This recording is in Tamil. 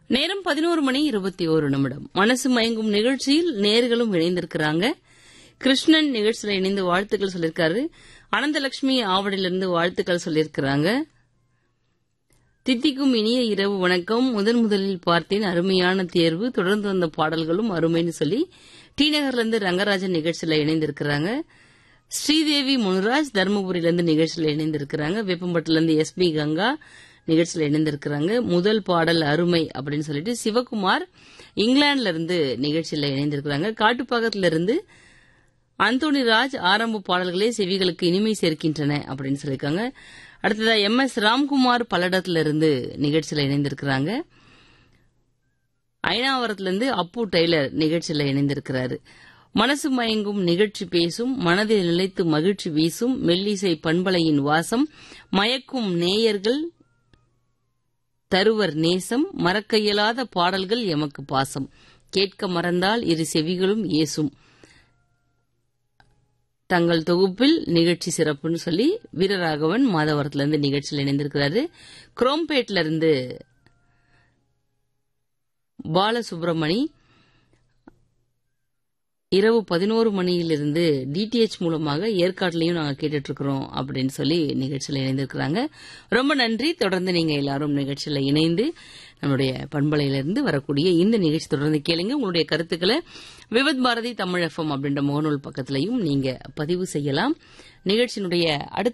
நேரம் பதினோரு மணி இருபத்தி ஒரு நிமிடம் மனசு மயங்கும் நிகழ்ச்சியில் நேர்களும் இணைந்திருக்கிறாங்க கிருஷ்ணன் நிகழ்ச்சியில இணைந்து வாழ்த்துக்கள் சொல்லியிருக்காரு அனந்தலட்சுமி ஆவடியிலிருந்து வாழ்த்துக்கள் சொல்லியிருக்கிறாங்க தித்திக்கும் இனிய இரவு வணக்கம் முதன் முதலில் பார்த்தேன் அருமையான தேர்வு தொடர்ந்து வந்த பாடல்களும் அருமைன்னு சொல்லி டி நகர்ல இருந்து ரங்கராஜன் நிகழ்ச்சியில இணைந்திருக்கிறாங்க ஸ்ரீதேவி முனுராஜ் தருமபுரியில இருந்து நிகழ்ச்சியில இணைந்திருக்கிறாங்க வேப்பம்பட்டில இருந்து எஸ் பி கங்கா நிகழ்ச்சியில இணைந்திருக்கிறாங்க முதல் பாடல் அருமை அப்படின்னு சொல்லிட்டு சிவகுமார் இங்கிலாந்துல இருந்து நிகழ்ச்சியில இணைந்திருக்கிறாங்க காட்டுப்பாக்கத்துல இருந்து அந்தோணி ராஜ் ஆரம்ப பாடல்களே செவிகளுக்கு இனிமை சேர்க்கின்றன அப்படின்னு சொல்லியிருக்காங்க அடுத்ததா எம் எஸ் ராம்குமார் பல்லடத்துல இருந்து நிகழ்ச்சியில இணைந்திருக்கிறாங்க ஐநாவரத்திலிருந்து அப்பு டெய்லர் நிகழ்ச்சியில இணைந்திருக்கிறாரு மனசு மயங்கும் நிகழ்ச்சி பேசும் மனதில் நிலைத்து மகிழ்ச்சி வீசும் மெல்லிசை பண்பலையின் வாசம் மயக்கும் நேயர்கள் தருவர் நேசம் மறக்க இயலாத பாடல்கள் எமக்கு பாசம் கேட்க மறந்தால் இரு செவிகளும் ஏசும் தங்கள் தொகுப்பில் நிகழ்ச்சி சிறப்புன்னு சொல்லி வீரராகவன் மாதவரத்துல இருந்து நிகழ்ச்சியில் இணைந்திருக்கிறாரு குரோம்பேட்ல இருந்து பாலசுப்ரமணி இரவு பதினோரு மணியிலிருந்து டிடிஎச் மூலமாக ஏற்காட்டிலையும் நாங்கள் கேட்டுட்டு இருக்கிறோம் அப்படின்னு சொல்லி நிகழ்ச்சியில் இணைந்திருக்கிறாங்க ரொம்ப நன்றி தொடர்ந்து நீங்க எல்லாரும் நிகழ்ச்சியில் இணைந்து நம்மளுடைய பண்பலையிலிருந்து வரக்கூடிய இந்த நிகழ்ச்சி தொடர்ந்து கேளுங்க உங்களுடைய கருத்துக்களை விவத் பாரதி தமிழ் எஃப்எம் அப்படின்ற முகநூல் பக்கத்திலையும் நீங்க பதிவு செய்யலாம் நிகழ்ச்சியினுடைய அடுத்த